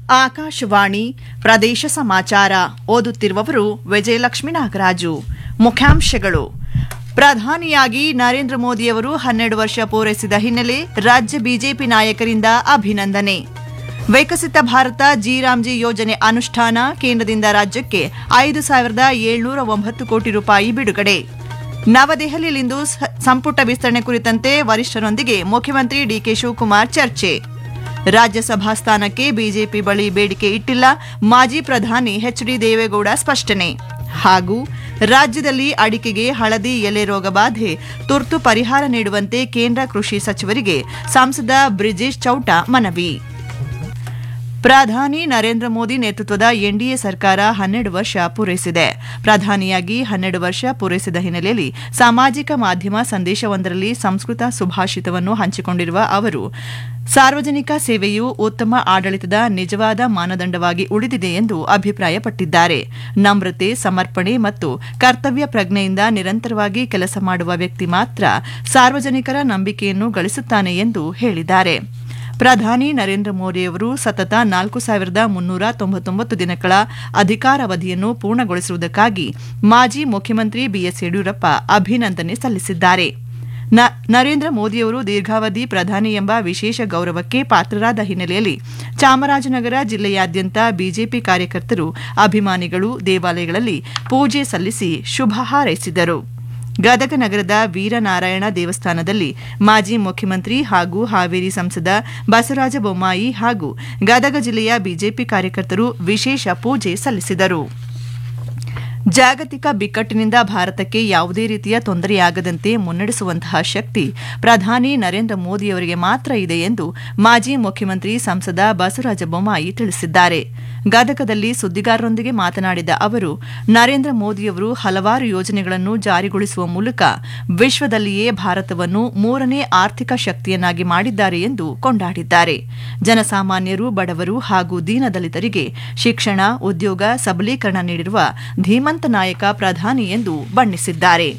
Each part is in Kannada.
ಆಕಾಶವಾಣಿ ಪ್ರದೇಶ ಸಮಾಚಾರ ಓದುತ್ತಿರುವವರು ವಿಜಯಲಕ್ಷ್ಮಿ ನಾಗರಾಜು ಮುಖ್ಯಾಂಶಗಳು ಪ್ರಧಾನಿಯಾಗಿ ನರೇಂದ್ರ ಮೋದಿಯವರು ಹನ್ನೆರಡು ವರ್ಷ ಪೂರೈಸಿದ ಹಿನ್ನೆಲೆ ರಾಜ್ಯ ಬಿಜೆಪಿ ನಾಯಕರಿಂದ ಅಭಿನಂದನೆ ವಿಕಸಿತ ಭಾರತ ಜಿರಾಮ್ಜಿ ಯೋಜನೆ ಅನುಷ್ಠಾನ ಕೇಂದ್ರದಿಂದ ರಾಜ್ಯಕ್ಕೆ ಐದು ಸಾವಿರದ ಏಳ್ನೂರ ಒಂಬತ್ತು ಕೋಟಿ ರೂಪಾಯಿ ಬಿಡುಗಡೆ ನವದೆಹಲಿಯಲ್ಲಿಂದು ಸ- ಸಂಪುಟ ವಿಸ್ತರಣೆ ಕುರಿತಂತೆ ವರಿಷ್ಠರೊಂದಿಗೆ ಮುಖ್ಯಮಂತ್ರಿ ಡಿಕೆ ಶಿವಕುಮಾರ್ ಚರ್ಚೆ ರಾಜ್ಯಸಭಾ ಸ್ಥಾನಕ್ಕೆ ಬಿಜೆಪಿ ಬಳಿ ಬೇಡಿಕೆ ಇಟ್ಟಿಲ್ಲ ಮಾಜಿ ಪ್ರಧಾನಿ ಎಚ್ಡಿ ದೇವೇಗೌಡ ಸ್ಪಷ್ಟನೆ ಹಾಗೂ ರಾಜ್ಯದಲ್ಲಿ ಅಡಿಕೆಗೆ ಹಳದಿ ಎಲೆ ರೋಗ ಬಾಧೆ ತುರ್ತು ಪರಿಹಾರ ನೀಡುವಂತೆ ಕೇಂದ್ರ ಕೃಷಿ ಸಚಿವರಿಗೆ ಸಂಸದ ಬ್ರಿಜೇಶ್ ಚೌಟ ಮನವಿ ಪ್ರಧಾನಿ ನರೇಂದ್ರ ಮೋದಿ ನೇತೃತ್ವದ ಎನ್ಡಿಎ ಸರ್ಕಾರ ಹನ್ನೆರಡು ವರ್ಷ ಪೂರೈಸಿದೆ ಪ್ರಧಾನಿಯಾಗಿ ಹನ್ನೆರಡು ವರ್ಷ ಪೂರೈಸಿದ ಹಿನ್ನೆಲೆಯಲ್ಲಿ ಸಾಮಾಜಿಕ ಮಾಧ್ಯಮ ಸಂದೇಶವೊಂದರಲ್ಲಿ ಸಂಸ್ಕೃತ ಸುಭಾಷಿತವನ್ನು ಹಂಚಿಕೊಂಡಿರುವ ಅವರು ಸಾರ್ವಜನಿಕ ಸೇವೆಯು ಉತ್ತಮ ಆಡಳಿತದ ನಿಜವಾದ ಮಾನದಂಡವಾಗಿ ಉಳಿದಿದೆ ಎಂದು ಅಭಿಪ್ರಾಯಪಟ್ಟಿದ್ದಾರೆ ನಮ್ರತೆ ಸಮರ್ಪಣೆ ಮತ್ತು ಕರ್ತವ್ಯ ಪ್ರಜ್ಞೆಯಿಂದ ನಿರಂತರವಾಗಿ ಕೆಲಸ ಮಾಡುವ ವ್ಯಕ್ತಿ ಮಾತ್ರ ಸಾರ್ವಜನಿಕರ ನಂಬಿಕೆಯನ್ನು ಗಳಿಸುತ್ತಾನೆ ಎಂದು ಹೇಳಿದ್ದಾರೆ ಪ್ರಧಾನಿ ನರೇಂದ್ರ ಮೋದಿಯವರು ಸತತ ನಾಲ್ಕು ಸಾವಿರದ ಮುನ್ನೂರ ತೊಂಬತ್ತೊಂಬತ್ತು ದಿನಗಳ ಅಧಿಕಾರಾವಧಿಯನ್ನು ಪೂರ್ಣಗೊಳಿಸಿರುವುದಕ್ಕಾಗಿ ಮಾಜಿ ಮುಖ್ಯಮಂತ್ರಿ ಬಿಎಸ್ ಯಡಿಯೂರಪ್ಪ ಅಭಿನಂದನೆ ಸಲ್ಲಿಸಿದ್ದಾರೆ ನ- ನರೇಂದ್ರ ಮೋದಿಯವರು ದೀರ್ಘಾವಧಿ ಪ್ರಧಾನಿ ಎಂಬ ವಿಶೇಷ ಗೌರವಕ್ಕೆ ಪಾತ್ರರಾದ ಹಿನ್ನೆಲೆಯಲ್ಲಿ ಚಾಮರಾಜನಗರ ಜಿಲ್ಲೆಯಾದ್ಯಂತ ಬಿಜೆಪಿ ಕಾರ್ಯಕರ್ತರು ಅಭಿಮಾನಿಗಳು ದೇವಾಲಯಗಳಲ್ಲಿ ಪೂಜೆ ಸಲ್ಲಿಸಿ ಶುಭ ಹಾರೈಸಿದರು ಗದಗ ನಗರದ ವೀರನಾರಾಯಣ ದೇವಸ್ಥಾನದಲ್ಲಿ ಮಾಜಿ ಮುಖ್ಯಮಂತ್ರಿ ಹಾಗೂ ಹಾವೇರಿ ಸಂಸದ ಬಸವರಾಜ ಬೊಮ್ಮಾಯಿ ಹಾಗೂ ಗದಗ ಜಿಲ್ಲೆಯ ಬಿಜೆಪಿ ಕಾರ್ಯಕರ್ತರು ವಿಶೇಷ ಪೂಜೆ ಸಲ್ಲಿಸಿದರು ಜಾಗತಿಕ ಬಿಕ್ಕಟ್ಟಿನಿಂದ ಭಾರತಕ್ಕೆ ಯಾವುದೇ ರೀತಿಯ ತೊಂದರೆಯಾಗದಂತೆ ಮುನ್ನಡೆಸುವಂತಹ ಶಕ್ತಿ ಪ್ರಧಾನಿ ನರೇಂದ್ರ ಮೋದಿಯವರಿಗೆ ಮಾತ್ರ ಇದೆ ಎಂದು ಮಾಜಿ ಮುಖ್ಯಮಂತ್ರಿ ಸಂಸದ ಬಸವರಾಜ ಬೊಮ್ಮಾಯಿ ತಿಳಿಸಿದ್ದಾರೆ ಗದಗದಲ್ಲಿ ಸುದ್ದಿಗಾರರೊಂದಿಗೆ ಮಾತನಾಡಿದ ಅವರು ನರೇಂದ್ರ ಮೋದಿಯವರು ಹಲವಾರು ಯೋಜನೆಗಳನ್ನು ಜಾರಿಗೊಳಿಸುವ ಮೂಲಕ ವಿಶ್ವದಲ್ಲಿಯೇ ಭಾರತವನ್ನು ಮೂರನೇ ಆರ್ಥಿಕ ಶಕ್ತಿಯನ್ನಾಗಿ ಮಾಡಿದ್ದಾರೆ ಎಂದು ಕೊಂಡಾಡಿದ್ದಾರೆ ಜನಸಾಮಾನ್ಯರು ಬಡವರು ಹಾಗೂ ದೀನದಲಿತರಿಗೆ ಶಿಕ್ಷಣ ಉದ್ಯೋಗ ಸಬಲೀಕರಣ ನೀಡಿರುವ ಧೀಮಂತ ನಾಯಕ ಪ್ರಧಾನಿ ಎಂದು ಬಣ್ಣಿಸಿದ್ದಾರೆ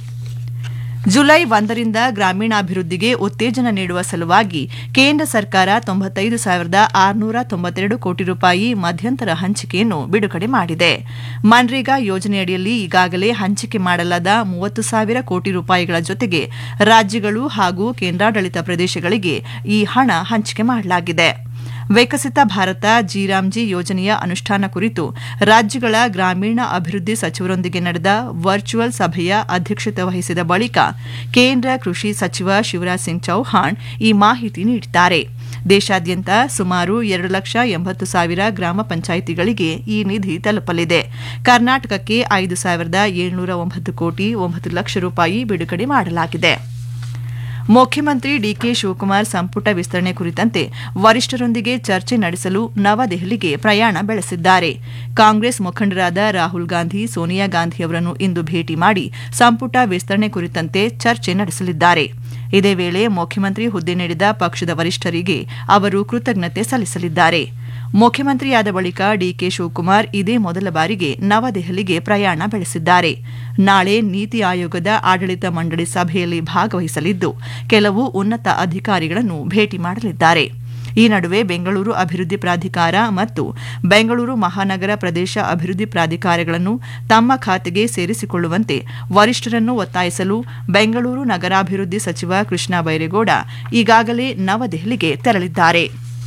ಜುಲೈ ಒಂದರಿಂದ ಗ್ರಾಮೀಣಾಭಿವೃದ್ಧಿಗೆ ಉತ್ತೇಜನ ನೀಡುವ ಸಲುವಾಗಿ ಕೇಂದ್ರ ಸರ್ಕಾರ ತೊಂಬತ್ತೈದು ಸಾವಿರದ ಆರುನೂರ ತೊಂಬತ್ತೆರಡು ಕೋಟಿ ರೂಪಾಯಿ ಮಧ್ಯಂತರ ಹಂಚಿಕೆಯನ್ನು ಬಿಡುಗಡೆ ಮಾಡಿದೆ ಮನ್ರೇಗಾ ಯೋಜನೆಯಡಿಯಲ್ಲಿ ಈಗಾಗಲೇ ಹಂಚಿಕೆ ಮಾಡಲಾದ ಮೂವತ್ತು ಸಾವಿರ ಕೋಟಿ ರೂಪಾಯಿಗಳ ಜೊತೆಗೆ ರಾಜ್ಯಗಳು ಹಾಗೂ ಕೇಂದ್ರಾಡಳಿತ ಪ್ರದೇಶಗಳಿಗೆ ಈ ಹಣ ಹಂಚಿಕೆ ಮಾಡಲಾಗಿದೆ ವಿಕಸಿತ ಭಾರತ ಜಿರಾಮ್ಜಿ ಯೋಜನೆಯ ಅನುಷ್ಠಾನ ಕುರಿತು ರಾಜ್ಯಗಳ ಗ್ರಾಮೀಣ ಅಭಿವೃದ್ಧಿ ಸಚಿವರೊಂದಿಗೆ ನಡೆದ ವರ್ಚುವಲ್ ಸಭೆಯ ಅಧ್ಯಕ್ಷತೆ ವಹಿಸಿದ ಬಳಿಕ ಕೇಂದ್ರ ಕೃಷಿ ಸಚಿವ ಶಿವರಾಜ್ ಸಿಂಗ್ ಚೌಹಾಣ್ ಈ ಮಾಹಿತಿ ನೀಡಿದ್ದಾರೆ ದೇಶಾದ್ಯಂತ ಸುಮಾರು ಎರಡು ಲಕ್ಷ ಎಂಬತ್ತು ಸಾವಿರ ಗ್ರಾಮ ಪಂಚಾಯಿತಿಗಳಿಗೆ ಈ ನಿಧಿ ತಲುಪಲಿದೆ ಕರ್ನಾಟಕಕ್ಕೆ ಐದು ಸಾವಿರದ ಏಳ್ನೂರ ಒಂಬತ್ತು ಕೋಟಿ ಒಂಬತ್ತು ಲಕ್ಷ ರೂಪಾಯಿ ಬಿಡುಗಡೆ ಮಾಡಲಾಗಿದೆ ಮುಖ್ಯಮಂತ್ರಿ ಡಿಕೆ ಶಿವಕುಮಾರ್ ಸಂಪುಟ ವಿಸ್ತರಣೆ ಕುರಿತಂತೆ ವರಿಷ್ಠರೊಂದಿಗೆ ಚರ್ಚೆ ನಡೆಸಲು ನವದೆಹಲಿಗೆ ಪ್ರಯಾಣ ಬೆಳೆಸಿದ್ದಾರೆ ಕಾಂಗ್ರೆಸ್ ಮುಖಂಡರಾದ ರಾಹುಲ್ ಗಾಂಧಿ ಸೋನಿಯಾ ಗಾಂಧಿ ಅವರನ್ನು ಇಂದು ಭೇಟಿ ಮಾಡಿ ಸಂಪುಟ ವಿಸ್ತರಣೆ ಕುರಿತಂತೆ ಚರ್ಚೆ ನಡೆಸಲಿದ್ದಾರೆ ಇದೇ ವೇಳೆ ಮುಖ್ಯಮಂತ್ರಿ ಹುದ್ದೆ ನೀಡಿದ ಪಕ್ಷದ ವರಿಷ್ಠರಿಗೆ ಅವರು ಕೃತಜ್ಞತೆ ಸಲ್ಲಿಸಲಿದ್ದಾರೆ ಮುಖ್ಯಮಂತ್ರಿಯಾದ ಬಳಿಕ ಡಿಕೆ ಶಿವಕುಮಾರ್ ಇದೇ ಮೊದಲ ಬಾರಿಗೆ ನವದೆಹಲಿಗೆ ಪ್ರಯಾಣ ಬೆಳೆಸಿದ್ದಾರೆ ನಾಳೆ ನೀತಿ ಆಯೋಗದ ಆಡಳಿತ ಮಂಡಳಿ ಸಭೆಯಲ್ಲಿ ಭಾಗವಹಿಸಲಿದ್ದು ಕೆಲವು ಉನ್ನತ ಅಧಿಕಾರಿಗಳನ್ನು ಭೇಟಿ ಮಾಡಲಿದ್ದಾರೆ ಈ ನಡುವೆ ಬೆಂಗಳೂರು ಅಭಿವೃದ್ಧಿ ಪ್ರಾಧಿಕಾರ ಮತ್ತು ಬೆಂಗಳೂರು ಮಹಾನಗರ ಪ್ರದೇಶ ಅಭಿವೃದ್ಧಿ ಪ್ರಾಧಿಕಾರಗಳನ್ನು ತಮ್ಮ ಖಾತೆಗೆ ಸೇರಿಸಿಕೊಳ್ಳುವಂತೆ ವರಿಷ್ಠರನ್ನು ಒತ್ತಾಯಿಸಲು ಬೆಂಗಳೂರು ನಗರಾಭಿವೃದ್ಧಿ ಸಚಿವ ಕೃಷ್ಣ ಬೈರೇಗೌಡ ಈಗಾಗಲೇ ನವದೆಹಲಿಗೆ ತೆರಳಿದ್ದಾರೆ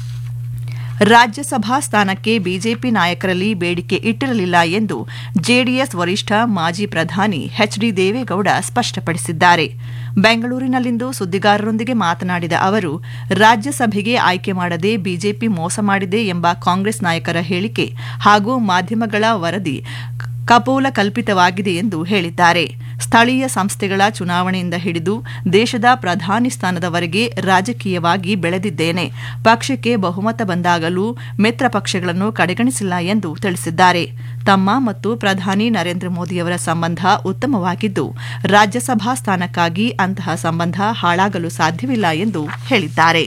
ರಾಜ್ಯಸಭಾ ಸ್ಥಾನಕ್ಕೆ ಬಿಜೆಪಿ ನಾಯಕರಲ್ಲಿ ಬೇಡಿಕೆ ಇಟ್ಟಿರಲಿಲ್ಲ ಎಂದು ಜೆಡಿಎಸ್ ವರಿಷ್ಠ ಮಾಜಿ ಪ್ರಧಾನಿ ಎಚ್ಡಿ ದೇವೇಗೌಡ ಸ್ಪಷ್ಟಪಡಿಸಿದ್ದಾರೆ ಬೆಂಗಳೂರಿನಲ್ಲಿಂದು ಸುದ್ದಿಗಾರರೊಂದಿಗೆ ಮಾತನಾಡಿದ ಅವರು ರಾಜ್ಯಸಭೆಗೆ ಆಯ್ಕೆ ಮಾಡದೆ ಬಿಜೆಪಿ ಮೋಸ ಮಾಡಿದೆ ಎಂಬ ಕಾಂಗ್ರೆಸ್ ನಾಯಕರ ಹೇಳಿಕೆ ಹಾಗೂ ಮಾಧ್ಯಮಗಳ ವರದಿ ಕಪೋಲ ಕಲ್ಪಿತವಾಗಿದೆ ಎಂದು ಹೇಳಿದ್ದಾರೆ ಸ್ಥಳೀಯ ಸಂಸ್ಥೆಗಳ ಚುನಾವಣೆಯಿಂದ ಹಿಡಿದು ದೇಶದ ಪ್ರಧಾನಿ ಸ್ಥಾನದವರೆಗೆ ರಾಜಕೀಯವಾಗಿ ಬೆಳೆದಿದ್ದೇನೆ ಪಕ್ಷಕ್ಕೆ ಬಹುಮತ ಬಂದಾಗಲೂ ಮಿತ್ರ ಪಕ್ಷಗಳನ್ನು ಕಡೆಗಣಿಸಿಲ್ಲ ಎಂದು ತಿಳಿಸಿದ್ದಾರೆ ತಮ್ಮ ಮತ್ತು ಪ್ರಧಾನಿ ನರೇಂದ್ರ ಮೋದಿಯವರ ಸಂಬಂಧ ಉತ್ತಮವಾಗಿದ್ದು ರಾಜ್ಯಸಭಾ ಸ್ಥಾನಕ್ಕಾಗಿ ಅಂತಹ ಸಂಬಂಧ ಹಾಳಾಗಲು ಸಾಧ್ಯವಿಲ್ಲ ಎಂದು ಹೇಳಿದ್ದಾರೆ